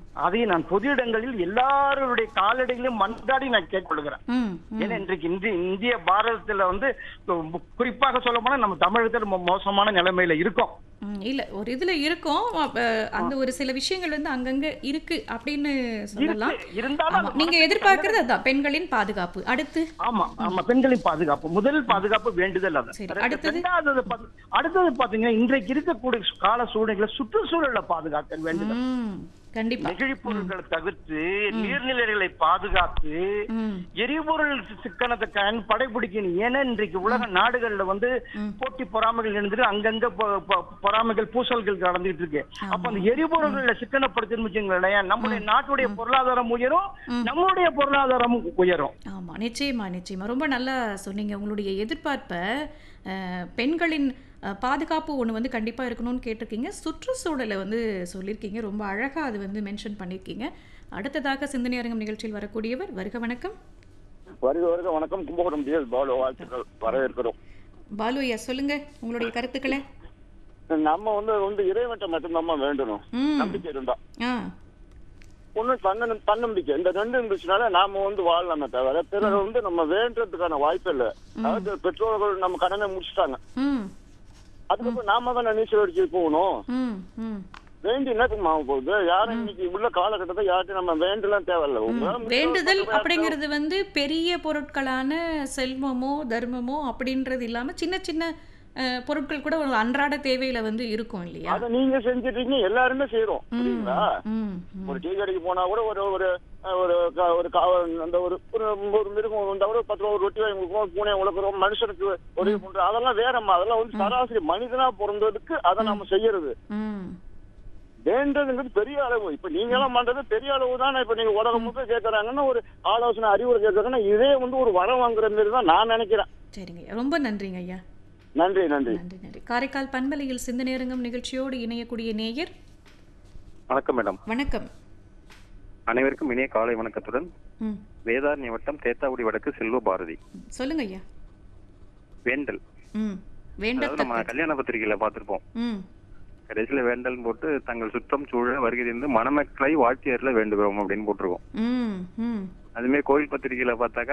அதையும் நான் பொது இடங்களில் எல்லாருடைய காலடியிலும் மன்றாடி நான் கேட்டுக்கொள்கிறேன் ம் ம். ஏன்னா இன்றைக்கு இந்திய இந்திய பாரதத்துல வந்து கு- குறிப்பாக சொல்ல போனா நம்ம தமிழகத்தில் ரொம்ப மோசமான நிலைமையில இருக்கோம் ம், இல்ல ஒரு இதுல இருக்கும் அப்ப அந்த ஒரு சில விஷயங்கள் வந்து அங்கங்க இருக்கு அப்படின்னு சொல்லலாம் இருக்கு. இருந்தாலும் ஆமா. அது நீங்க எதிர்பார்க்கறது அதான் பெண்களின் பாதுகாப்பு அடுத்து ஆமா ஆமா பெண்களின் பாதுகாப்பு முதல் பாதுகாப்பு வேண்டுதல் அது சரி, ரெண்டு- அடுத்தது? ரெண்டாவது பாத்து- அடுத்தது பாத்தீங்கன்னா இன்றைக்கு இருக்கக்கூடிய கால சூழ்நிலை சுற்றுச்சூழலை பாதுகாக்க வேண்டுதல் ம் கண்டிப்பா நெகிழிப் பொருட்களை தவிர்த்து நீர்நிலைகளை பாதுகாத்து ம் எரிபொருள் சிக்கனத்தை கண் படைபிடிக்கணும் ஏன்னா இன்றைக்கு உலக நாடுகள்ல வந்து போட்டி பொறாமைகள் இருந்துட்டு அங்கங்க பொ- பொ- பொறாமைகள் பூசல்கள் நடந்துட்டு இருக்கு அப்ப அந்த எரிபொருள்களை சிக்கனப்படுத்தணும் வச்சுங்களேன் நம்முடைய நாட்டுடைய பொருளாதாரம் உயரும் நம்மளுடைய பொருளாதாரமும் உயரும் ஆமா நிச்சயமா நிச்சயமா ரொம்ப நல்லா சொன்னீங்க உங்களுடைய எதிர்பார்ப்பை அஹ், பெண்களின் அஹ், பாதுகாப்பு ஒன்று வந்து கண்டிப்பாக இருக்கணும்னு கேட்டிருக்கீங்க சுற்றுச்சூழலை வந்து சொல்லியிருக்கீங்க ரொம்ப அழகாக அது வந்து மென்ஷன் பண்ணியிருக்கீங்க அடுத்ததாக சிந்தனை அரங்கம் நிகழ்ச்சியில் வரக்கூடியவர் வருக வணக்கம் வருக வருக வணக்கம் கும்பகோணம் டிஎஸ் பாலு வாழ்த்துக்கள் வரவேற்கிறோம் பாலு ஐயா சொல்லுங்க உங்களுடைய கருத்துக்களை நம்ம வந்து வந்து இறைவன்ட்ட மட்டும்தான் வேண்டணும் ம் நம்பிக்கை இருந்தா ஆ ஒண்ணு தன்ன தன்னம்பிக்கை இந்த ரெண்டு இருந்துச்சுனால நாம வந்து வாழலாமே தவிர பிறர் வந்து நம்ம வேண்டதுக்கான வாய்ப்பு இல்லை அதாவது பெற்றோர்கள் நம்ம கடனை முடிச்சிட்டாங்க ம் அதுக்கப்புறம் நாம தான் நீச்சல் அடிச்சு போகணும் ம் ம் வேண்டி என்னத்துக்கு ஆக போகுது யாரும் இன்னைக்கு உள்ள காலகட்டத்தை யார்ட்டும் நம்ம வேண்டலாம் தேவையில்ல உங்களால முடிஞ்ச வேண்டுதல் அளவுக்கு அப்படிங்கிறது வந்து பெரிய பொருட்களான செல்வமோ தர்மமோ அப்படின்றது இல்லாம சின்ன சின்ன அஹ், பொருட்கள் கூட ஒரு அன்றாட தேவையில வந்து இருக்கும் இல்லையா அதை நீங்க செஞ்சிட்டீங்க எல்லாருமே செய்யறோம் புரியுங்களா ம் ம் ஒரு டீ கடைக்கு போனா கூட ஒரு ஒரு அஹ், ஒரு க- ஒரு கா- அந்த ஒரு ஒரு ஒரு மிருகம் வந்தா கூட பத்து ரூபா ஒரு ரொட்டி வாங்கி கொடுக்குறோம் பூனை உழக்கிறோம் மனுஷனுக்கு உதவி பண்றோம் அதெல்லாம் வேறம்மா அதெல்லாம் வந்து சராசரி மனிதனா பிறந்ததுக்கு அதை நம்ம செய்யறது ம் வேண்டதுங்கிறது பெரிய அளவு இப்ப நீங்க எல்லாம் பண்றது பெரிய அளவு தானே இப்ப நீங்க உலகம் முழுக்க கேட்கறாங்கன்னா ஒரு ஆலோசனை அறிவுரை கேட்கறாங்கன்னா இதே வந்து ஒரு வரம் வாங்குற மாதிரி தான் நான் நினைக்கிறேன் சரிங்க ஐயா ரொம்ப நன்றிங்க ஐயா நன்றி நன்றி நன்றி நன்றி காரைக்கால் பண்பலையில் சிந்தனையரங்கம் நிகழ்ச்சியோடு இணையக்கூடிய நேயர் வணக்கம் மேடம் வணக்கம் அனைவருக்கும் இனிய காலை வணக்கத்துடன் ம் வேதாரண்ய வட்டம் தேத்தாக்குடி வடக்கு செல்வ பாரதி சொல்லுங்க ஐயா வேண்டல் ம் அதாவது நம்ம வேண்டத்தக்க கல்யாண பத்திரிகையில பார்த்திருப்போம் ம் கடைசியில வேண்டல் போட்டு தங்கள் சுற்றம் சூழ வருகிறது மணமக்களை வாழ்த்தியர்ல வேண்டுகிறோம் அப்படின்னு போட்டிருக்கோம் ம் ம் அதுமாதிரி கோயில் பத்திரிகையில பார்த்தாக்கா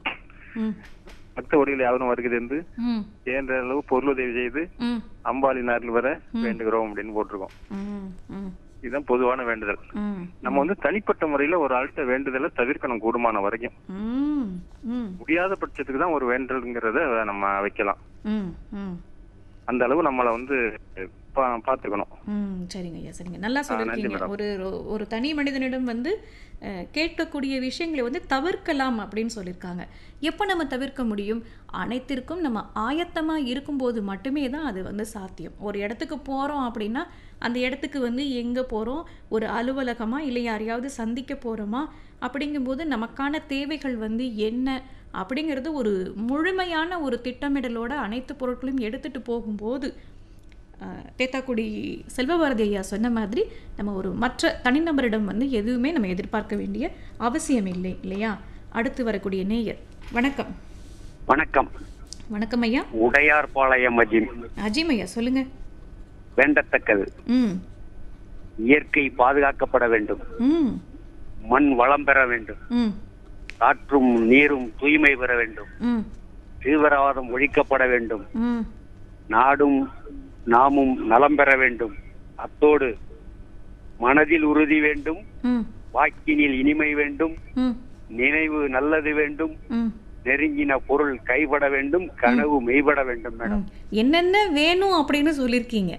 ம் பக்த ஒடியில் யாரும் வருகிறது ம் இயன்ற அளவு பொருளுதவி செய்து ம் அம்பாளினாரில் வர வேண்டுகிறோம் அப்படின்னு போட்டிருக்கோம் ம் ம் இதுதான் பொதுவான வேண்டுதல் ம் நம்ம வந்து தனிப்பட்ட முறையில ஒரு ஆள்கிட்ட வேண்டுதலை தவிர்க்கணும் கூடுமான வரைக்கும் ம் ம் முடியாத பட்சத்துக்கு தான் ஒரு வேண்டல்ங்கிறத நம்ம வைக்கலாம் ம் ம் அந்த அளவு நம்மளை வந்து பா- பார்த்துக்கணும் ம் சரிங்க ஐயா சரிங்க நல்லா நன்றி சொல்லியிருக்கீங்க மேடம். ஒரு ஒரு- ஒரு தனி மனிதனிடம் வந்து அஹ், கேட்கக்கூடிய விஷயங்களை வந்து தவிர்க்கலாம் அப்படின்னு சொல்லியிருக்காங்க எப்போ நம்ம தவிர்க்க முடியும் அனைத்திற்கும் நம்ம ஆயத்தமாக இருக்கும்போது மட்டுமே தான் அது வந்து சாத்தியம் ஒரு இடத்துக்கு போகிறோம் அப்படின்னா அந்த இடத்துக்கு வந்து எங்கே போகிறோம் ஒரு அலுவலகமா இல்லை யாரையாவது சந்திக்க போகிறோமா அப்படிங்கும்போது நமக்கான தேவைகள் வந்து என்ன அப்படிங்கிறது ஒரு முழுமையான ஒரு திட்டமிடலோட அனைத்து பொருட்களையும் எடுத்துகிட்டு போகும்போது அஹ், தேத்தாக்குடி செல்வபாரதி ஐயா சொன்ன மாதிரி நம்ம ஒரு மற்ற தனிநபரிடம் வந்து எதுவுமே நம்ம எதிர்பார்க்க வேண்டிய அவசியம் இல்லை இல்லையா அடுத்து வரக்கூடிய நேயர் வணக்கம் வணக்கம் வணக்கம் ஐயா உடையார்பாளையம் அஜிம் அஜீம் ஐயா சொல்லுங்க வேண்டத்தக்கது ம் இயற்கை பாதுகாக்கப்பட வேண்டும் ம் மண் வளம் பெற வேண்டும் ம் காற்றும் நீரும் தூய்மை பெற வேண்டும் ம் தீவிரவாதம் ஒழிக்கப்பட வேண்டும் ம் நாடும் நாமும் நலம் பெற வேண்டும் அத்தோடு மனதில் உறுதி வேண்டும் ம் வாக்கினில் இனிமை வேண்டும் ம் நினைவு நல்லது வேண்டும் ம் நெருங்கின பொருள் கைபட வேண்டும் கனவு மெய்பட வேண்டும் மேடம் ம். என்னென்ன வேணும் அப்படின்னு சொல்லியிருக்கீங்க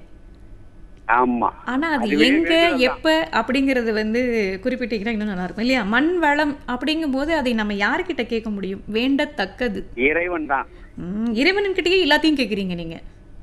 ஆமா ஆனா அது அதுவே எங்க வேண்டுதல் தான். எப்ப அப்படிங்கறது வந்து குறிப்பிட்டீங்கன்னா இன்னும் நல்லா இருக்கும் இல்லையா மண் வளம் அப்படிங்கும்போது அதை நம்ம யாருக்கிட்ட கேட்க முடியும் வேண்டத்தக்கது இறைவன் தான் ம், இறைவனுக்கிட்டயே எல்லாத்தையும் கேக்குறீங்க நீங்க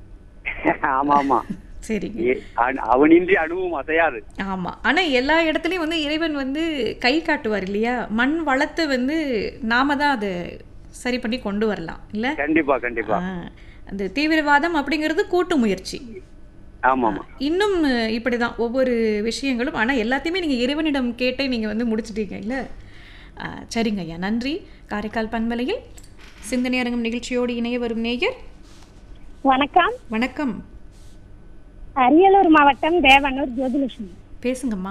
ஆமா ஆமா சரிங்க ஏ- அவன்- அவனின்றி அணுவும் அசையாது ஆமா ஆனா எல்லா இடத்துலயும் வந்து இறைவன் வந்து கை காட்டுவார் இல்லையா மண் வளத்தை வந்து நாம தான் அதை சரி பண்ணி கொண்டு வரலாம் இல்ல கண்டிப்பா கண்டிப்பா ஆ, அந்த தீவிரவாதம் அப்படிங்கிறது கூட்டு முயற்சி ஆமா ஆமா இன்னும் அஹ், இப்படிதான் ஒவ்வொரு விஷயங்களும் ஆனா எல்லாத்தையுமே நீங்க இறைவனிடம் கேட்டே நீங்க வந்து முடிச்சிட்டீங்க இல்ல ஆ, சரிங்க ஐயா நன்றி காரைக்கால் பண்பலையில் சிந்தனை அரங்கம் நிகழ்ச்சியோடு இணைய வரும் நேயர் வணக்கம் வணக்கம் அரியலூர் மாவட்டம் தேவனூர் ஜோதிலட்சுமி பேசுங்கம்மா